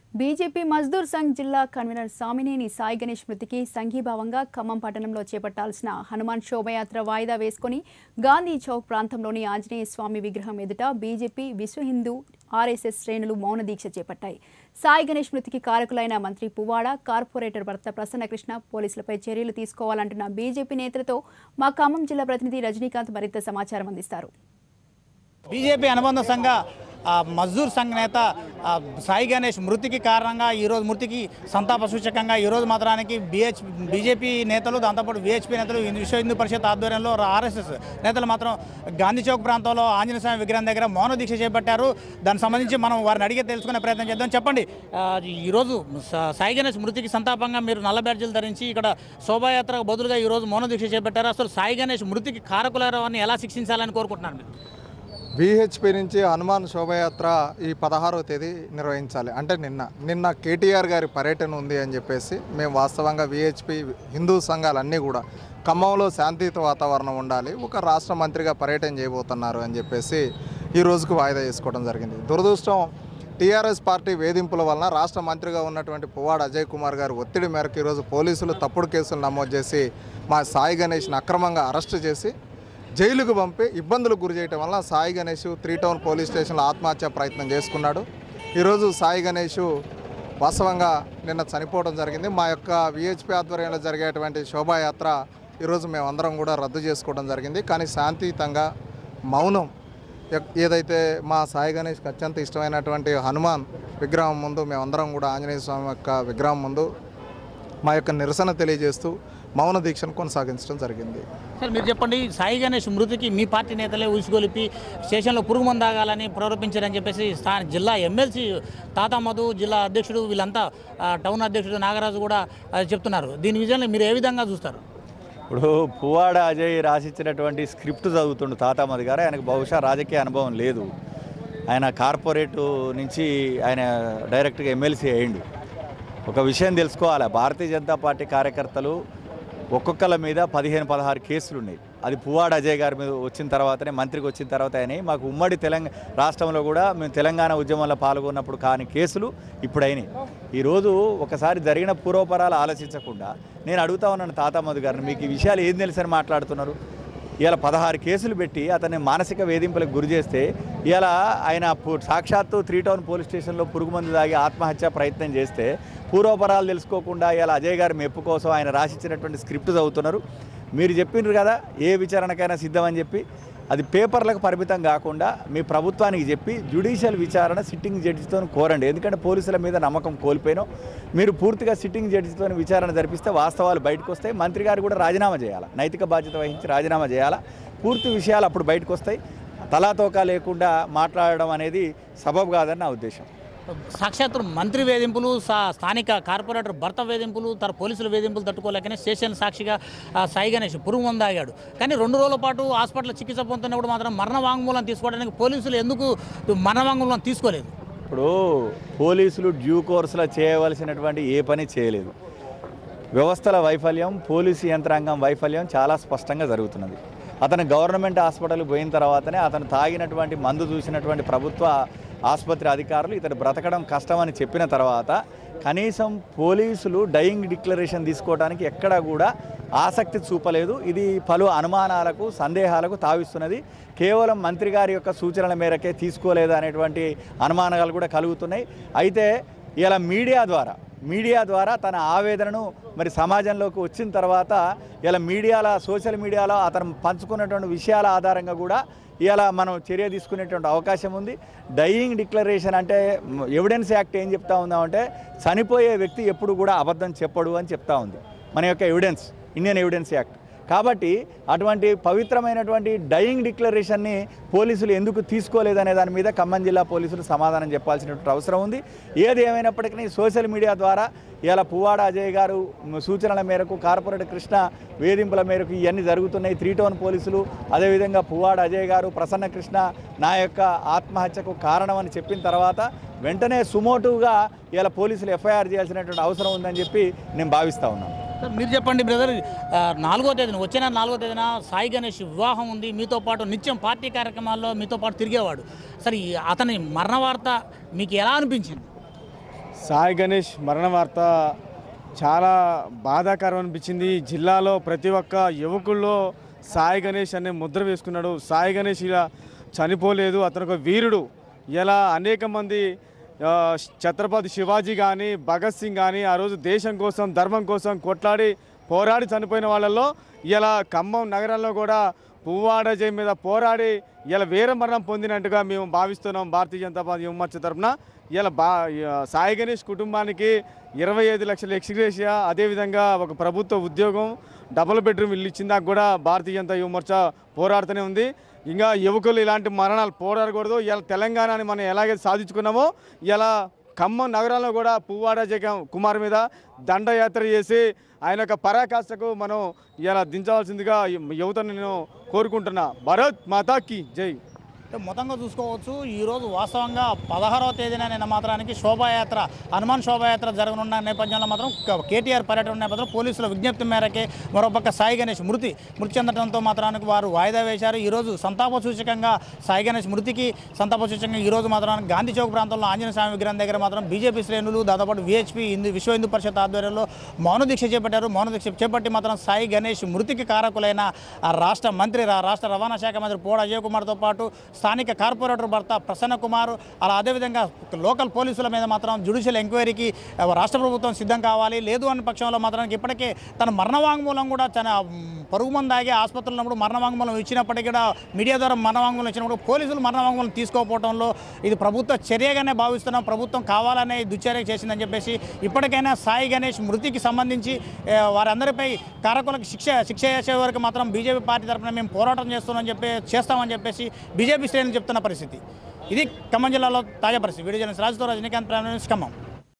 BJP Mazdoor Sangh జిల్లా convener Samineni Sai Ganesh మృతికి సంఘీభావంగా ఖమ్మం పట్టణంలో చేపట్టాల్సిన హనుమాన్ శోభయాత్ర వాయిదా వేసుకుని గాంధీ చౌక్ ప్రాంతంలోని ఆంజనేయ స్వామి విగ్రహం ఎదుట బీజేపీ విశ్వ హిందూ ఆర్ఎస్ఎస్ శ్రేణులు మౌన దీక్ష చేపట్టాయి సాయి గణేష్ మృతికి కారకులైన మంత్రి పువ్వాడ కార్పొరేటర్ భర్త ప్రసన్నకృష్ణ పోలీసులపై చర్యలు తీసుకోవాలంటున్న బీజేపీ నేతలతో మా ఖమ్మం జిల్లా ప్రతినిధి రజనీకాంత్ మరింత సమాచారం అందిస్తారు బీజేపీ అనుబంధ సంఘ ఆ, మజ్దూర్ సంఘ్ నేత ఆ, సాయి గణేష్ మృతికి కారణంగా ఈరోజు మృతికి సంతాప సూచకంగా ఈరోజు మాత్రానికి బిహెచ్ బీజేపీ నేతలు దాంతోపాటు విహెచ్పి నేతలు హిందూ- విశ్వ హిందూ పరిషత్ ఆధ్వర్యంలో ఆర్ఎస్ఎస్ నేతలు మాత్రం గాంధీ చౌక్ ప్రాంతంలో ఆంజనేయ స్వామి విగ్రహం దగ్గర మౌన దీక్ష చేపట్టారు దానికి సంబంధించి మనం వారిని అడిగి తెలుసుకునే ప్రయత్నం చేద్దాం చెప్పండి ఆ, ఈరోజు సా- సాయి గణేష్ మృతికి సంతాపంగా మీరు నల్ల బ్యాడ్జీలు ధరించి ఇక్కడ శోభాయాత్రకు బదులుగా ఈరోజు మౌన దీక్ష చేపట్టారు అసలు సాయి గణేష్ మృతికి కారకులవారిని ఎలా శిక్షించాలని కోరుకుంటున్నారు మీరు విహెచ్పి నుంచి హనుమాన్ శోభయాత్ర ఈ పదహారవ తేదీ నిర్వహించాలి అంటే నిన్న నిన్న కేటీఆర్ గారి పర్యటన ఉంది అని చెప్పేసి మేము వాస్తవంగా విహెచ్పి హిందూ సంఘాలన్నీ కూడా ఖమ్మంలో శాంతియుత వాతావరణం ఉండాలి ఒక రాష్ట్ర మంత్రిగా పర్యటన చేయబోతున్నారు అని చెప్పేసి ఈ రోజుకు వాయిదా చేసుకోవడం జరిగింది దురదృష్టం టీఆర్ఎస్ పార్టీ వేధింపుల వలన రాష్ట్ర మంత్రిగా ఉన్నటువంటి పువ్వాడ అజయ్ కుమార్ గారు ఒత్తిడి మేరకు ఈరోజు పోలీసులు తప్పుడు కేసులు నమోదు చేసి మా సాయి గణేష్ని అక్రమంగా అరెస్టు చేసి జైలుకు పంపి ఇబ్బందులకు గురి చేయటం వల్ల Sai Ganesh three town police స్టేషన్లో ఆత్మహత్య ప్రయత్నం చేసుకున్నాడు ఈరోజు సాయి గణేష్ వాస్తవంగా నిన్న చనిపోవడం జరిగింది మా యొక్క విహెచ్పి ఆధ్వర్యంలో జరిగేటువంటి శోభాయాత్ర ఈరోజు మేమందరం కూడా రద్దు చేసుకోవడం జరిగింది కానీ శాంతియుతంగా మౌనం ఎక్- ఏదైతే మా సాయి గణేష్కి అత్యంత ఇష్టమైనటువంటి హనుమాన్ విగ్రహం ముందు మేమందరం కూడా ఆంజనేయ స్వామి యొక్క విగ్రహం ముందు మా యొక్క నిరసన తెలియజేస్తూ మౌన దీక్షను కొనసాగించడం జరిగింది సార్ మీరు చెప్పండి సాయి గణేష్ మృతికి మీ పార్టీ నేతలే ఊసిగొలిపి స్టేషన్లో పురుగు మందు తాగాలని ప్రేరేపించారని చెప్పేసి స్థాన జిల్లా ఎమ్మెల్సీ తాతా మధు జిల్లా అధ్యక్షుడు వీళ్ళంతా ఆ, టౌన్ అధ్యక్షుడు నాగరాజు కూడా ఆ, చెప్తున్నారు దీని విజయాన్ని మీరు ఏ విధంగా చూస్తారు ఇప్పుడు పువ్వాడ అజయ్ రాసిచ్చినటువంటి స్క్రిప్ట్ చదువుతుండు తాతామది గారు ఆయనకు బహుశా రాజకీయ అనుభవం లేదు ఆయన కార్పొరేట్ నుంచి ఆయన డైరెక్ట్గా ఎమ్మెల్సీ అయ్యిండు ఒక విషయం తెలుసుకోవాలి భారతీయ జనతా పార్టీ కార్యకర్తలు ఒక్కొక్కళ్ళ మీద పదిహేను పదహారు కేసులు ఉన్నాయి అది పువ్వాడ అజయ్ గారి మీద వచ్చిన తర్వాతనే మంత్రికి వచ్చిన తర్వాత అయినాయి మాకు ఉమ్మడి తెలంగాణ రాష్ట్రంలో కూడా మేము తెలంగాణ ఉద్యమంలో పాల్గొన్నప్పుడు కాని కేసులు ఇప్పుడు అయినాయి ఈరోజు ఒకసారి జరిగిన పూర్వపరాలు ఆలోచించకుండా నేను అడుగుతా ఉన్నాను తాతామధు గారిని మీకు ఈ విషయాలు ఏం తెలుసని మాట్లాడుతున్నారు ఇలా పదహారు కేసులు పెట్టి అతన్ని మానసిక వేధింపులకు గురి చేస్తే ఇలా ఆయన పు- సాక్షాత్తు త్రీ టౌన్ పోలీస్ స్టేషన్లో పురుగు మందు తాగి ఆత్మహత్య ప్రయత్నం చేస్తే పూర్వపరాలు తెలుసుకోకుండా ఇలా అజయ్ గారి మెప్పు కోసం ఆయన రాసిచ్చినటువంటి స్క్రిప్ట్ చదువుతున్నారు మీరు చెప్పిండ్రు కదా ఏ విచారణకైనా సిద్ధమని చెప్పి అది పేపర్లకు పరిమితం కాకుండా మీ ప్రభుత్వానికి చెప్పి జ్యుడిషియల్ విచారణ సిట్టింగ్ జడ్జితో కోరండి ఎందుకంటే పోలీసుల మీద నమ్మకం కోల్పోయినాం మీరు పూర్తిగా సిట్టింగ్ జడ్జితో విచారణ జరిపిస్తే వాస్తవాలు బయటకు వస్తాయి మంత్రి గారు కూడా రాజీనామా చేయాలి నైతిక బాధ్యత వహించి రాజీనామా చేయాలా పూర్తి విషయాలు అప్పుడు బయటకు వస్తాయి తలాతోకా లేకుండా మాట్లాడడం అనేది సబబు కాదని నా ఉద్దేశం సాక్షాత్తు మంత్రి వేధింపులు సా- స్థానిక కార్పొరేటర్ భర్త వేధింపులు తన పోలీసుల వేధింపులు తట్టుకోలేకనే స్టేషన్ సాక్షిగా ఆ, సాయి గణేష్ పురుగు మందు ఆగాడు కానీ రెండు రోజుల పాటు హాస్పిటల్ చికిత్స పొందుతున్నప్పుడు మాత్రం మరణ వాంగ్మూలం తీసుకోవడానికి పోలీసులు ఎందుకు మరణ వాంగ్మూలం తీసుకోలేదు ఇప్పుడు పోలీసులు డ్యూ కోర్సులో చేయవలసినటువంటి ఏ పని చేయలేదు వ్యవస్థల వైఫల్యం పోలీసు యంత్రాంగం వైఫల్యం చాలా స్పష్టంగా జరుగుతున్నది అతను గవర్నమెంట్ హాస్పిటల్ పోయిన తర్వాతనే అతను తాగినటువంటి మందు చూసినటువంటి ప్రభుత్వ ఆసుపత్రి అధికారులు ఇతను బ్రతకడం కష్టమని చెప్పిన తర్వాత కనీసం పోలీసులు డయింగ్ డిక్లరేషన్ తీసుకోవడానికి ఎక్కడా కూడా ఆసక్తి చూపలేదు ఇది పలు అనుమానాలకు సందేహాలకు తావిస్తున్నది కేవలం మంత్రి గారి యొక్క సూచనల మేరకే తీసుకోలేదు అనేటువంటి అనుమానాలు కూడా కలుగుతున్నాయి అయితే ఇలా మీడియా ద్వారా మీడియా ద్వారా తన ఆవేదనను మరి సమాజంలోకి వచ్చిన తర్వాత ఇలా మీడియాలో సోషల్ మీడియాలో అతను పంచుకున్నటువంటి విషయాల ఆధారంగా కూడా ఇలా మనం చర్య తీసుకునేటువంటి అవకాశం ఉంది డయింగ్ డిక్లరేషన్ అంటే ఎవిడెన్స్ యాక్ట్ ఏం చెప్తా ఉందామంటే చనిపోయే వ్యక్తి ఎప్పుడు కూడా అబద్ధం చెప్పడు అని చెప్తా ఉంది మన యొక్క ఎవిడెన్స్ ఇండియన్ ఎవిడెన్స్ యాక్ట్ కాబట్టి అటువంటి పవిత్రమైనటువంటి డయింగ్ డిక్లరేషన్ని పోలీసులు ఎందుకు తీసుకోలేదనే దాని మీద ఖమ్మం జిల్లా పోలీసులు సమాధానం చెప్పాల్సినటువంటి అవసరం ఉంది ఏది ఏమైనప్పటికీ సోషల్ మీడియా ద్వారా ఇలా పువ్వాడ అజయ్ గారు సూచనల మేరకు కార్పొరేట్ కృష్ణ వేధింపుల మేరకు ఇవన్నీ జరుగుతున్నాయి త్రీ టౌన్ పోలీసులు అదేవిధంగా పువ్వాడ అజయ్ గారు ప్రసన్న కృష్ణ నా యొక్క ఆత్మహత్యకు కారణమని చెప్పిన తర్వాత వెంటనే సుమోటుగా ఇలా పోలీసులు ఎఫ్ఐఆర్ చేయాల్సినటువంటి అవసరం ఉందని చెప్పి నేను భావిస్తా ఉన్నాను సార్, మీరు చెప్పండి బ్రదర్ ఆ, నాలుగో తేదీన వచ్చే నెల నాలుగో తేదీన సాయి గణేష్ వివాహం ఉంది మీతో పాటు నిత్యం పార్టీ కార్యక్రమాల్లో మీతో పాటు తిరిగేవాడు సరే ఈ అతని మరణ వార్త మీకు ఎలా అనిపించింది సాయి గణేష్ మరణ వార్త చాలా బాధాకరం అనిపించింది జిల్లాలో ప్రతి ఒక్క యువకుల్లో సాయి గణేష్ అనే ముద్ర వేసుకున్నాడు సాయి గణేష్ ఇలా చనిపోలేదు అతను ఒక వీరుడు ఇలా అనేక మంది ఆ, ఛత్రపతి శివాజీ కానీ భగత్ సింగ్ కానీ ఆ రోజు దేశం కోసం ధర్మం కోసం కొట్లాడి పోరాడి చనిపోయిన వాళ్ళల్లో ఇలా ఖమ్మం నగరంలో కూడా పువ్వాడ జై మీద పోరాడి ఇలా వీర మరణం పొందినట్టుగా మేము భావిస్తున్నాం భారతీయ జనతా పార్టీ యువమోర్చా తరఫున ఇలా బా సాయి గణేష్ కుటుంబానికి ఇరవై ఐదు లక్షల ఎక్స్గ్రేషియా అదేవిధంగా ఒక ప్రభుత్వ ఉద్యోగం డబుల్ బెడ్రూమ్ ఇల్లు ఇచ్చిందాక కూడా భారతీయ జనతా యువమోర్చా పోరాడుతూనే ఉంది ఇంకా యువకులు ఇలాంటి మరణాలు పోరాడకూడదు ఇలా తెలంగాణని మనం ఎలాగైతే సాధించుకున్నామో ఇలా ఖమ్మం నగరంలో కూడా పువ్వాడ జగం కుమార్ మీద దండయాత్ర చేసి ఆయన యొక్క పరాకాష్ఠకు మనం ఇలా దించవలసిందిగా యువతను నేను కోరుకుంటున్నా భరత్ మాతాకి జై అంటే మొత్తంగా చూసుకోవచ్చు ఈరోజు వాస్తవంగా పదహారవ తేదీన నిన్న మాత్రానికి శోభాయాత్ర హనుమాన్ శోభాయాత్ర జరగనున్న నేపథ్యంలో మాత్రం క- కేటీఆర్ పర్యటన నేపథ్యంలో పోలీసుల విజ్ఞప్తి మేరకే మరోపక్క సాయి గణేష్ మృతి మృతి చెందడంతో మాత్రానికి వారు వాయిదా వేశారు ఈరోజు సంతాప సూచకంగా సాయి గణేష్ మృతికి సంతాప సూచకంగా ఈరోజు మాత్రానికి గాంధీ చౌక్ ప్రాంతంలో ఆంజనేయ స్వామి విగ్రహం దగ్గర మాత్రం బీజేపీ శ్రేణులు దాదాపు విహెచ్పి హిందూ విశ్వ హిందూ పరిషత్ ఆధ్వర్యంలో మౌన దీక్ష చేపట్టారు మౌన దీక్ష చేపట్టి మాత్రం సాయి గణేష్ మృతికి కారకులైన ఆ రాష్ట్ర మంత్రి రా- రాష్ట్ర రవాణా శాఖ మంత్రి పోడ అజయ్ కుమార్తో పాటు స్థానిక కార్పొరేటర్ భర్త ప్రసన్న కుమార్ అలా అదేవిధంగా లోకల్ పోలీసుల మీద మాత్రం జ్యుడిషియల్ ఎంక్వైరీకి ఆ, రాష్ట్ర ప్రభుత్వం సిద్ధం కావాలి లేదు అన్న పక్షంలో మాత్రం ఇప్పటికే తన మరణ వాంగ్మూలం కూడా తన మ్, పరుగు మంది ఆగి ఆసుపత్రిలో ఉన్నప్పుడు మరణ వాంగ్మూలం ఇచ్చినప్పటికీ కూడా మీడియా ద్వారా మరణ వాంగ్మూలం ఇచ్చినప్పుడు పోలీసులు మరణ వాంగ్మూలం తీసుకోకపోవడంలో ఇది ప్రభుత్వ చర్యగానే భావిస్తున్నాం ప్రభుత్వం కావాలనే దుశ్చర్య చేసిందని చెప్పేసి ఇప్పటికైనా సాయి గణేష్ మృతికి సంబంధించి ఏ, వారందరిపై కారకులకు శిక్ష శిక్ష చేసే వరకు మాత్రం బీజేపీ పార్టీ తరఫున మేము పోరాటం చేస్తున్నామని చెప్పి చేస్తామని చెప్పేసి బీజేపీ శ్రేణులు చెప్తున్న పరిస్థితి ఇది ఖమ్మం జిల్లాలో తాజా పరిస్థితి వీడియో జర్నలిస్ట్ రాజుతో రజనీకాంత్ ప్రైమ్ న్యూస్ ఖమ్మం